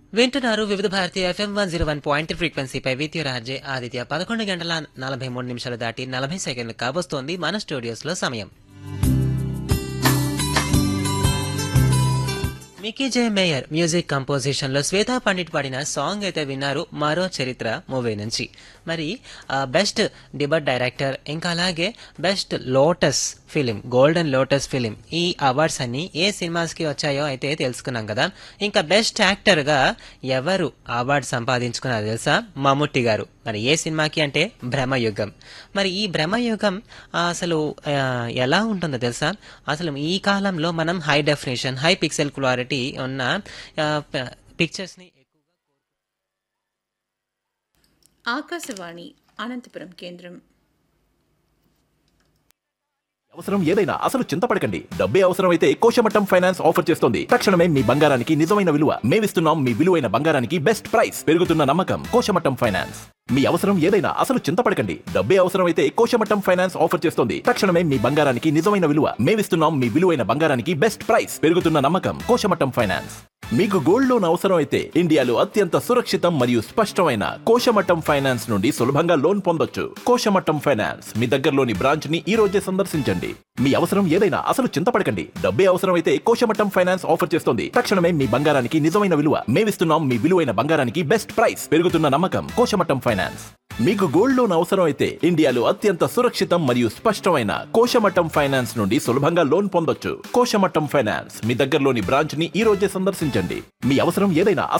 వింటున్నారు Vividh Bharati FM one zero one point ఫ్రీక్వెన్సీపై with your RJ Aditya పదకొండు గంటల నలభై మూడు నిమిషాలు దాటి నలభై సెకండ్లు కాబోస్తోంది మన స్టూడియోస్లో సమయం మికీ జే మేయర్ మ్యూజిక్ కంపోజిషన్ లో శ్వేతా పండిట్ పాడిన సాంగ్ అయితే విన్నారు మరో చరిత్ర మూవీ నుంచి మరి బెస్ట్ డిబట్ డైరెక్టర్ ఇంకా అలాగే best lotus film golden lotus film ఈ అవార్డ్స్ అన్ని ఏ సినిమాస్ కి వచ్చాయో అయితే తెలుసుకున్నాం కదా ఇంకా బెస్ట్ యాక్టర్ గా ఎవరు అవార్డు సంపాదించుకున్నారో తెలుసా మమ్ముట్టి గారు మరి ఏ సినిమాకి అంటే భ్రమయుగం మరి ఈ భ్రమయుగం ఆ, అసలు ఆ, ఎలా ఉంటుందో తెలుసా అసలు ఈ కాలంలో మనం high definition high pixel clarity ఉన్న పిక్చర్స్ ని ఆకాశవాణి అనంతపురం కేంద్రం అవసరం ఏదైనా అసలు చింతపడకండి డబ్బే అవసరం అయితే కోశమట్టం ఫైనాన్స్ ఆఫర్ చేస్తోంది తక్షణమే మీ బంగారానికి నిజమైన విలువ మేమిస్తున్నాం మీ విలువైన బంగారానికి బెస్ట్ ప్రైస్ పెరుగుతున్న నమ్మకం కోశమట్టం ఫైనాన్స్ మీ అవసరం ఏదైనా అసలు చింతపడకండి డబ్బే అవసరం అయితే కోశమట్టం ఫైనాన్స్ ఆఫర్ చేస్తోంది తక్షణమే మీ బంగారానికి నిజమైన విలువ మేమిస్తున్నాం మీ విలువైన బంగారానికి బెస్ట్ ప్రైస్ పెరుగుతున్న నమ్మకం కోశమట్టం ఫైనాన్స్ మీకు గోల్డ్ లోన్ అవసరం అయితే ఇండియాలో అత్యంత సురక్షితం మరియు స్పష్టమైన కోశమట్టం ఫైనాన్స్ నుండి సులభంగా లోన్ పొందొచ్చు కోశమట్టం ఫైనాన్స్ మీ దగ్గరలోని బ్రాంచ్ ని ఈ రోజే సందర్శించండి మీ అవసరం ఏదైనా అసలు చింతపడకండి డబ్బే అవసరం అయితే కోశమట్టం ఫైనాన్స్ ఆఫర్ చేస్తోంది తక్షణమే మీ బంగారానికి నిజమైన విలువ మేమిస్తున్నాం మీ విలువైన బంగారానికి బెస్ట్ ప్రైస్ పెరుగుతున్న నమ్మకం కోశమట్టం ఫైనాన్స్ మీకు గోల్డ్ లోన్ అవసరం అయితే ఇండియాలో అత్యంత సురక్షితం మరియు స్పష్టమైన కోశమట్టం ఫైనాన్స్ నుండి సులభంగా లోన్ పొందొచ్చు కోశమట్టం ఫైనాన్స్ మీ దగ్గరలోని బ్రాంచ్ ని ఈ రోజే సందర్శించండి మీ అవసరం ఏదైనా